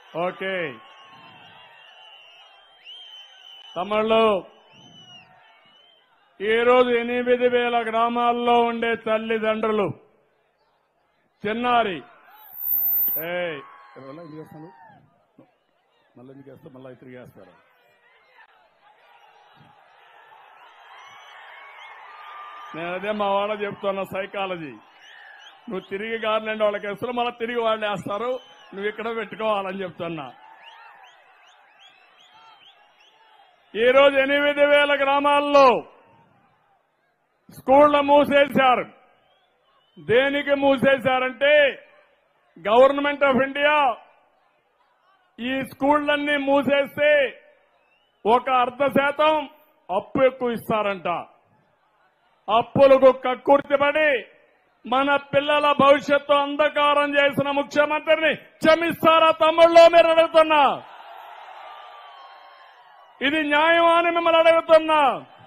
Okay తమిళ్ళు ఈరోజు ఎనిమిది వేల గ్రామాల్లో ఉండే తల్లిదండ్రులు చిన్నారి ఏయ్, ఎవరో ఎందుకు వేస్తాను? మళ్ళీ ఎందుకు వేస్తా మళ్ళీ తిరిగి వేస్తారు నేను అదే మా వాళ్ళ చెప్తున్నా సైకాలజీ నువ్వు తిరిగి గార్లెండ్ వాళ్ళకి వేస్తారు మళ్ళీ తిరిగి వాళ్ళు వేస్తారు నువ్వు ఇక్కడ పెట్టుకోవాలని చెప్తున్నా ఈ రోజు ఎనిమిది వేల గ్రామాల్లో స్కూళ్లు మూసేశారు దేనికి మూసేశారంటే గవర్నమెంట్ ఆఫ్ ఇండియా ఈ స్కూళ్లన్నీ మూసేస్తే ఒక అర్ధ శాతం అప్పు ఎక్కువ ఇస్తారంట అప్పులకు కక్కుర్తిపడి మన పిల్లల భవిష్యత్తు అంధకారం చేసిన ముఖ్యమంత్రిని క్షమిస్తారా తమ్ముళ్ళు మీరు అడుగుతున్నా ఇది న్యాయం అని మిమ్మల్ని అడుగుతున్నా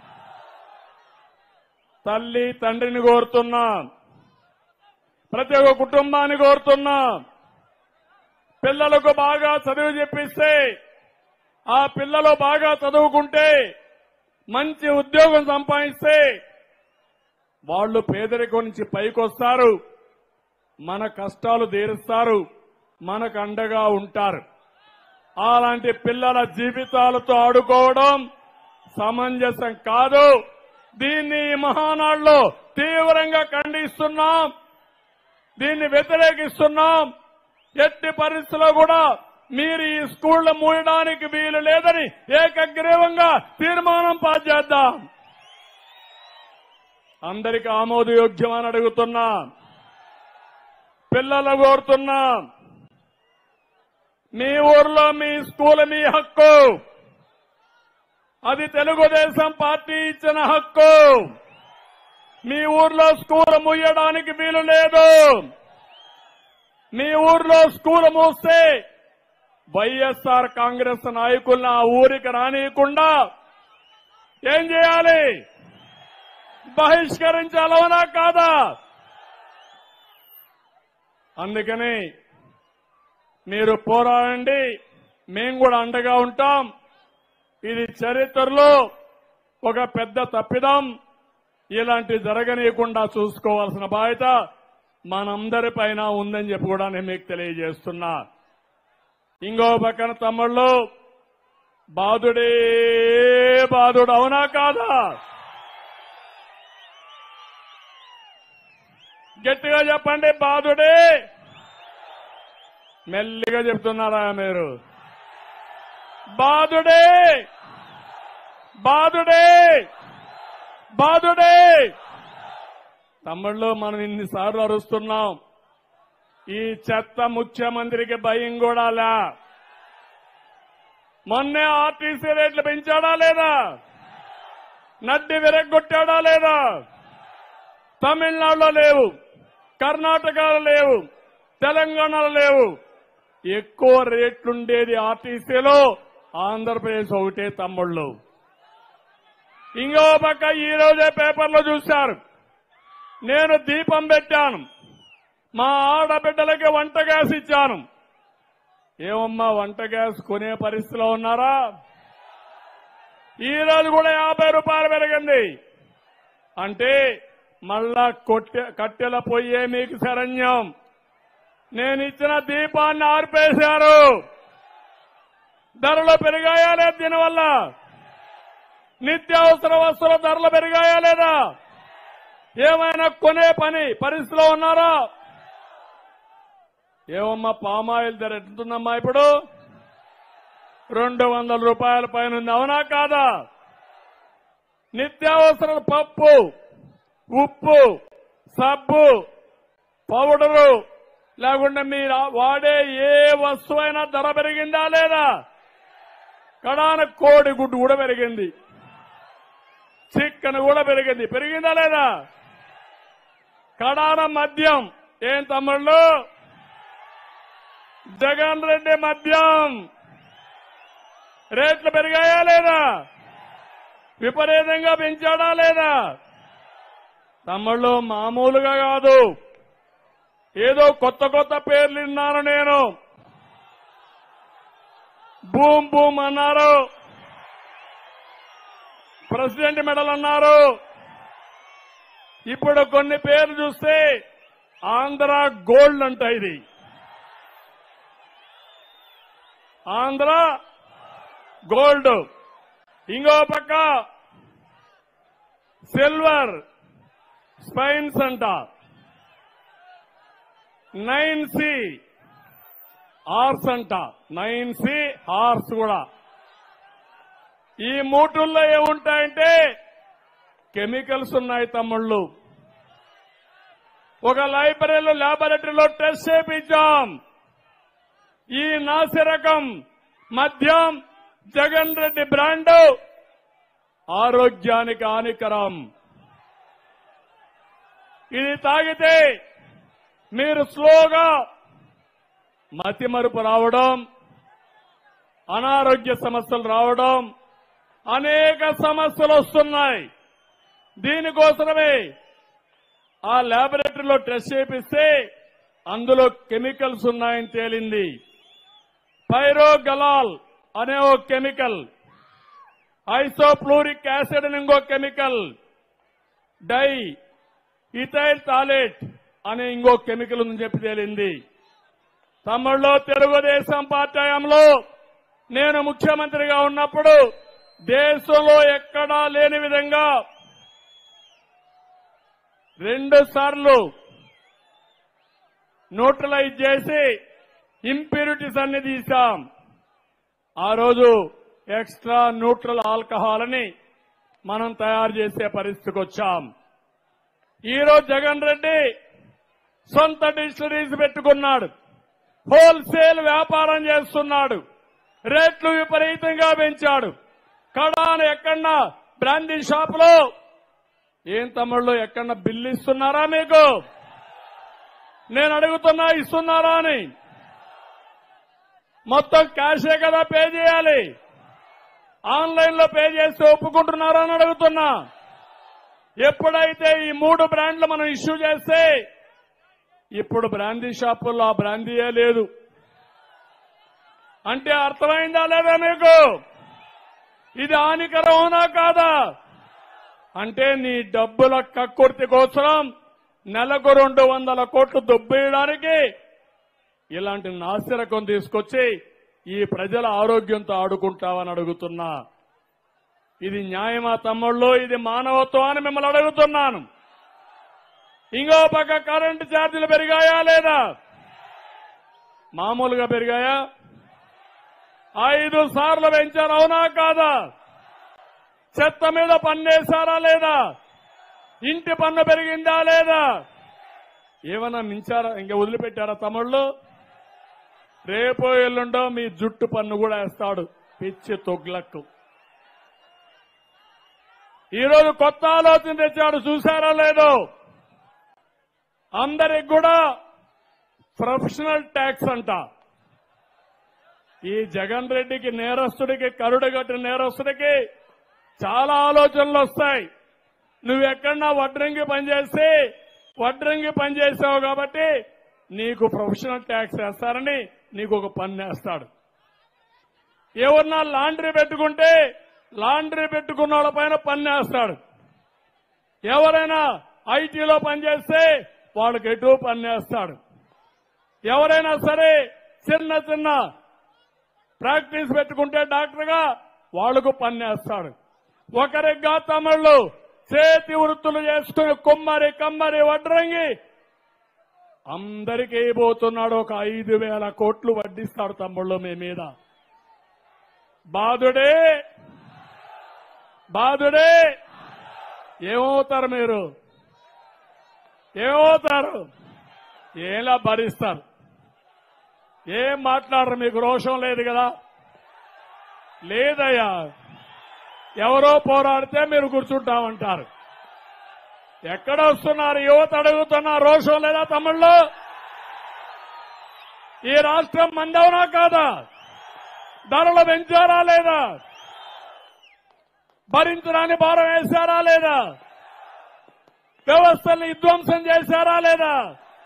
తల్లి తండ్రిని కోరుతున్నా ప్రతి ఒక్క కుటుంబాన్ని కోరుతున్నా పిల్లలకు బాగా చదువు చెప్పిస్తే ఆ పిల్లలు బాగా చదువుకుంటే మంచి ఉద్యోగం సంపాదిస్తే వాళ్ళు పేదరికం నుంచి పైకొస్తారు మన కష్టాలు తీరుస్తారు మనకు అండగా ఉంటారు అలాంటి పిల్లల జీవితాలతో ఆడుకోవడం సమంజసం కాదు దీన్ని ఈ మహానాడులో తీవ్రంగా ఖండిస్తున్నాం దీన్ని వ్యతిరేకిస్తున్నాం ఎట్టి పరిస్థితుల్లో కూడా మీరు ఈ స్కూళ్లు మూయడానికి వీలు లేదని ఏకగ్రీవంగా తీర్మానం పాస్ చేద్దాం అందరికి ఆమోదయోగ్యమని అడుగుతున్నా పిల్లలు కోరుతున్నా మీ ఊర్లో మీ స్కూల్ మీ హక్కు అది తెలుగుదేశం పార్టీ ఇచ్చిన హక్కు మీ ఊర్లో స్కూల్ ముయ్యడానికి వీలు లేదు మీ ఊర్లో స్కూల్ మూస్తే వైఎస్ఆర్ కాంగ్రెస్ నాయకుల్ని ఆ ఊరికి రానియకుండా ఏం చేయాలి బహిష్కరించాలవునా కాదా అందుకని మీరు పోరాడండి మేము కూడా అండగా ఉంటాం ఇది చరిత్రలో ఒక పెద్ద తప్పిదం ఇలాంటి జరగనీయకుండా చూసుకోవాల్సిన బాధ్యత మనందరి పైన ఉందని చెప్పి కూడా నేను మీకు తెలియజేస్తున్నా ఇంకో పక్కన తమ్ముళ్ళు బాధుడే బాధుడు అవునా కాదా గట్టిగా చెప్పండి బాధుడే మెల్లిగా చెప్తున్నారా మీరు బాధుడే బాధుడే బాధుడే తమ్ముళ్ళు మనం ఇన్నిసార్లు అరుస్తున్నాం ఈ చెత్త ముఖ్యమంత్రికి భయం కూడా లే మొన్నే ఆర్టీసీ రేట్లు పెంచాడా లేదా నడ్డి విరగొట్టాడా లేదా తమిళనాడులో లేవు కర్ణాటకలో లేవు తెలంగాణలో లేవు ఎక్కువ రేట్లుండేది ఆర్టీసీలో ఆంధ్రప్రదేశ్ ఒకటే తమ్ముళ్ళు ఇంకో పక్క ఈ రోజే పేపర్లో చూశారు నేను దీపం పెట్టాను మా ఆడబిడ్డలకి వంట గ్యాస్ ఇచ్చాను ఏమమ్మా వంట గ్యాస్ కొనే పరిస్థితిలో ఉన్నారా ఈ రోజు కూడా యాభై రూపాయలు పెరిగింది అంటే మళ్ళా కొట్టె కట్టెల పొయ్యే మీకు శరణ్యం నేను ఇచ్చిన దీపాన్ని ఆర్పేశారు ధరలు పెరిగాయా లేదు దీనివల్ల నిత్యావసర వస్తువుల ధరలు పెరిగాయా లేదా ఏమైనా కొనే పని పరిస్థితిలో ఉన్నారా ఏమమ్మా పామాయిల్ ధర ఎంతుందమ్మా ఇప్పుడు రెండు వందల రూపాయల పైన ఉంది అవునా కాదా నిత్యావసర పప్పు ఉప్పు సబ్బు పౌడరు లేకుంటే మీరు వాడే ఏ వస్తువైనా ధర పెరిగిందా లేదా కడాన కోడి గుడ్డు కూడా పెరిగింది చికెన్ కూడా పెరిగింది పెరిగిందా లేదా కడాన మద్యం ఏం తమ్ముళ్ళు జగన్ రెడ్డి మద్యం రేట్లు పెరిగాయా లేదా విపరీతంగా పెంచాడా లేదా తమ్ముళ్ళు మామూలుగా కాదు ఏదో కొత్త కొత్త పేర్లు విన్నాను నేను బూమ్ బూమ్ అన్నారు ప్రెసిడెంట్ మెడల్ అన్నారు ఇప్పుడు కొన్ని పేర్లు చూస్తే ఆంధ్ర గోల్డ్ అంట ఇది ఆంధ్ర గోల్డ్ ఇంకో పక్క సిల్వర్ స్పైన్స్ అంట నైన్ సి హార్స్ అంట నైన్ సి హార్స్ కూడా ఈ మూటుల్లో ఏముంటాయంటే కెమికల్స్ ఉన్నాయి తమ్ముళ్ళు ఒక లైబ్రరీలో ల్యాబొరేటరీలో టెస్ట్ చేయించాం ఈ నాసిరకం మద్యం జగన్ రెడ్డి బ్రాండ్ ఆరోగ్యానికి హానికరం ఇది తాగితే మీరు స్లోగా మతిమరుపు రావడం అనారోగ్య సమస్యలు రావడం అనేక సమస్యలు వస్తున్నాయి దీనికోసమే ఆ ల్యాబొరేటరీలో టెస్ట్ చేపిస్తే అందులో కెమికల్స్ ఉన్నాయని తేలింది పైరోగలాల్ అనే ఓ కెమికల్ ఐసోప్లూరిక్ యాసిడ్ అని ఇంకో కెమికల్ డై ఇథైల్ టాలెట్ అనే ఇంకో కెమికల్ ఉందని చెప్పి తేలింది తమిళలో తెలుగుదేశం పార్టీ హయాంలో నేను ముఖ్యమంత్రిగా ఉన్నప్పుడు దేశంలో ఎక్కడా లేని విధంగా రెండు సార్లు న్యూట్రలైజ్ చేసి ఇంప్యూరిటీస్ అన్ని తీశాం ఆ రోజు ఎక్స్ట్రా న్యూట్రల్ ఆల్కహాల్ అని మనం తయారు చేసే పరిస్థితికి వచ్చాం ఈ రోజు జగన్ రెడ్డి సొంత డిస్టరీస్ పెట్టుకున్నాడు హోల్సేల్ వ్యాపారం చేస్తున్నాడు రేట్లు విపరీతంగా పెంచాడు కడాను ఎక్కడన్నా బ్రాండీ షాపులో ఏం తమ్ముళ్ళు ఎక్కడన్నా బిల్లు ఇస్తున్నారా మీకు నేను అడుగుతున్నా ఇస్తున్నారా అని మొత్తం క్యాషే కదా పే చేయాలి ఆన్లైన్ లో పే చేస్తే ఒప్పుకుంటున్నారా అని అడుగుతున్నా ఎప్పుడైతే ఈ మూడు బ్రాండ్లు మనం ఇష్యూ చేస్తే ఇప్పుడు బ్రాందీ షాపుల్లో ఆ బ్రాందీయే లేదు అంటే అర్థమైందా లేదా మీకు ఇది హానికరం అవునా కాదా అంటే నీ డబ్బుల కక్కుర్తి కోసం నెలకు రెండు వందల కోట్లు దొబ్బేయడానికి ఇలాంటి నాసిరకం తీసుకొచ్చి ఈ ప్రజల ఆరోగ్యంతో ఆడుకుంటావని అడుగుతున్నా ఇది న్యాయమా తమ్ముళ్ళు ఇది మానవత్వం అని మిమ్మల్ని అడుగుతున్నాను ఇంకో పక్క కరెంటు ఛార్జీలు పెరిగాయా లేదా మామూలుగా పెరిగాయా ఐదు సార్లు పెంచారు అవునా కాదా చెత్త మీద పన్నేశారా లేదా ఇంటి పన్ను పెరిగిందా లేదా ఏమన్నా మించారా ఇంకా వదిలిపెట్టారా తమ్ముళ్ళు రేపో ఎల్లుండో మీ జుట్టు పన్ను కూడా వేస్తాడు పిచ్చి తొగ్లక్కు ఈరోజు కొత్త ఆలోచన తెచ్చాడు చూసారా లేదో అందరికి కూడా ప్రొఫెషనల్ ట్యాక్స్ అంట ఈ జగన్ రెడ్డికి నేరస్తుడికి కరుడు కట్టిన నేరస్తుడికి చాలా ఆలోచనలు వస్తాయి నువ్వు ఎక్కడన్నా వడ్రంగి పనిచేస్తే వడ్రంగి పనిచేసావు కాబట్టి నీకు ప్రొఫెషనల్ ట్యాక్స్ వేస్తారని నీకు ఒక పన్ను వేస్తాడు ఎవరన్నా లాండ్రీ పెట్టుకుంటే లాండ్రీ పెట్టుకున్న వాళ్ళ పైన పన్ను వేస్తాడు ఎవరైనా ఐటీలో పనిచేస్తే వాళ్ళకి ఎటు పన్ను వేస్తాడు ఎవరైనా సరే చిన్న చిన్న ప్రాక్టీస్ పెట్టుకుంటే డాక్టర్గా వాళ్లకు పన్నేస్తాడు ఒకరిగా తమిళ్ళు చేతి వృత్తులు చేసుకుని కుమ్మరి కమ్మరి వడ్రంగి అందరికీ పోతున్నాడు ఒక ఐదు వేల కోట్లు వడ్డిస్తాడు తమ్ముళ్ళు మీ మీద బాధుడే బాధుడే ఏమవుతారు మీరు ఏమవుతారు ఎలా భరిస్తారు ఏం మాట్లాడరు మీకు రోషం లేదు కదా లేదయ్యా ఎవరో పోరాడితే మీరు కూర్చుంటామంటారు ఎక్కడ వస్తున్నారు యువత అడుగుతున్నా రోషం లేదా తమిళ్లో ఈ రాష్ట్రం మందవునా కాదా ధరలు పెంచారా లేదా భరించడాన్ని భారం వేశారా లేదా వ్యవస్థల్ని విధ్వంసం చేశారా లేదా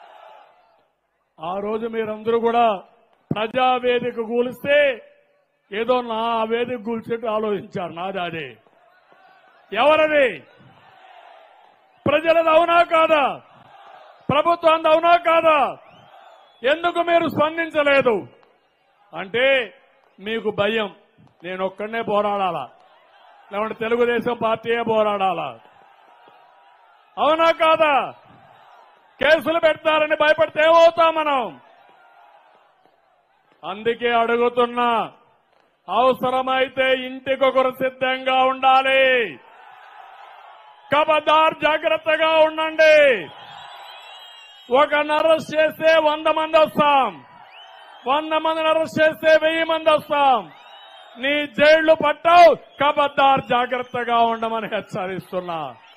ఆ రోజు మీరందరూ కూడా ప్రజావేదిక కూలిస్తే ఏదో నా వేదిక కూల్చెట్టు ఆలోచించారు నాది అదే ఎవరది ప్రజలది అవునా కాదా ప్రభుత్వం అవునా కాదా ఎందుకు మీరు స్పందించలేదు అంటే మీకు భయం నేను ఒక్కడనే పోరాడాలా లేకుంటే తెలుగుదేశం పార్టీయే పోరాడాలా అవునా కాదా కేసులు పెడతారని భయపడితే ఏమవుతాం మనం అందుకే అడుగుతున్నా అవసరమైతే ఇంటికొకరు సిద్ధంగా ఉండాలి కబదార్ జాగ్రత్తగా ఉండండి ఒక అరెస్ట్ చేస్తే వంద మంది వస్తాం వంద మందిని అరెస్ట్ చేస్తే వెయ్యి మంది వస్తాం నీ జైళ్లు పట్టావు కబద్దార్ జాగ్రత్తగా ఉండమని హెచ్చరిస్తున్నా